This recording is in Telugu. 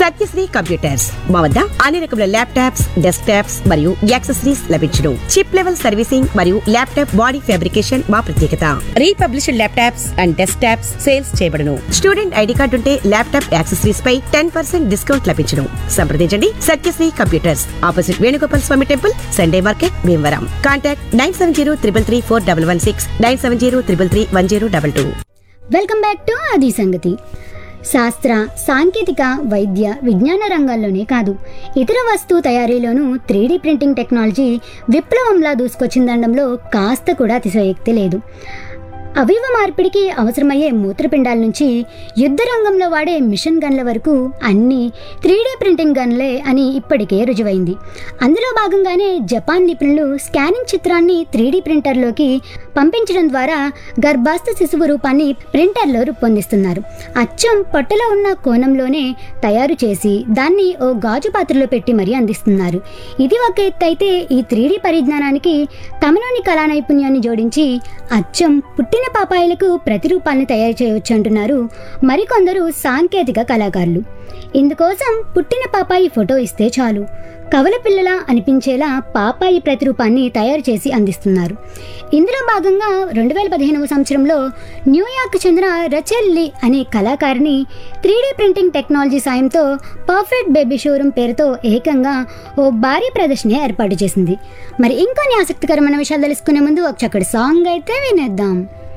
సత్యశ్రీ కంప్యూటర్స్ మా వద్ద అన్ని రకముల ల్యాప్టాప్స్ డెస్క్ టాప్స్ మరియు యాక్సెసరీస్ లభించును చిప్ లెవెల్ సర్వీసింగ్ మరియు ల్యాప్టాప్ బాడీ ఫ్యాబ్రికేషన్ మా ప్రత్యేకత republished laptops and desktops sales చేయబడును స్టూడెంట్ ఐడి కార్డు ఉంటే ల్యాప్టాప్ యాక్సెసరీస్ పై టెన్ పర్సెంట్ డిస్కౌంట్ లభించును సంప్రదించండి Satyasri computers opposite Venugopal Swamy temple Sunday market Bhimavaram contact nine seven zero triple three four double one six nine seven zero triple three one zero double two welcome back to అది సంగతి శాస్త్ర సాంకేతిక వైద్య విజ్ఞాన రంగాల్లోనే కాదు ఇతర వస్తువు తయారీలోనూ త్రీ ప్రింటింగ్ టెక్నాలజీ విప్లవంలా దూసుకొచ్చిందనడంలో కాస్త కూడా అతిశయోక్తి లేదు అవయవ మార్పిడికి అవసరమయ్యే మూత్రపిండాల నుంచి యుద్ధ రంగంలో వాడే మిషన్ గన్ల వరకు అన్నీ త్రీ ప్రింటింగ్ గన్లే అని ఇప్పటికే రుజువైంది అందులో భాగంగానే జపాన్ నిపుణులు స్కానింగ్ చిత్రాన్ని త్రీ ప్రింటర్లోకి పంపించడం ద్వారా గర్భాస్థ శిశువు రూపాన్ని ప్రింటర్లో రూపొందిస్తున్నారు అచ్చం పొట్టలో ఉన్న కోణంలోనే తయారు చేసి దాన్ని ఓ గాజు పాత్రలో పెట్టి మరీ అందిస్తున్నారు ఇది ఒక ఎత్తు అయితే ఈ త్రీ పరిజ్ఞానానికి తమలోని కళా నైపుణ్యాన్ని జోడించి అచ్చం పుట్టిన పాపాయిలకు ప్రతిరూపాల్ని తయారు చేయవచ్చు అంటున్నారు మరికొందరు సాంకేతిక కళాకారులు ఇందుకోసం పుట్టిన పాపాయి ఫోటో ఇస్తే చాలు కవల పిల్లలా అనిపించేలా పాపాయి ప్రతిరూపాన్ని తయారు చేసి అందిస్తున్నారు ఇందులో భాగంగా రెండు వేల పదిహేనవ సంవత్సరంలో న్యూయార్క్ చెందిన రచెల్ లీ అనే కళాకారిణి త్రీ ప్రింటింగ్ టెక్నాలజీ సాయంతో పర్ఫెక్ట్ బేబీ షోరూమ్ పేరుతో ఏకంగా ఓ భారీ ప్రదర్శన ఏర్పాటు చేసింది మరి ఇంకొన్ని ఆసక్తికరమైన విషయాలు తెలుసుకునే ముందు ఒక చక్కటి సాంగ్ అయితే వినేద్దాం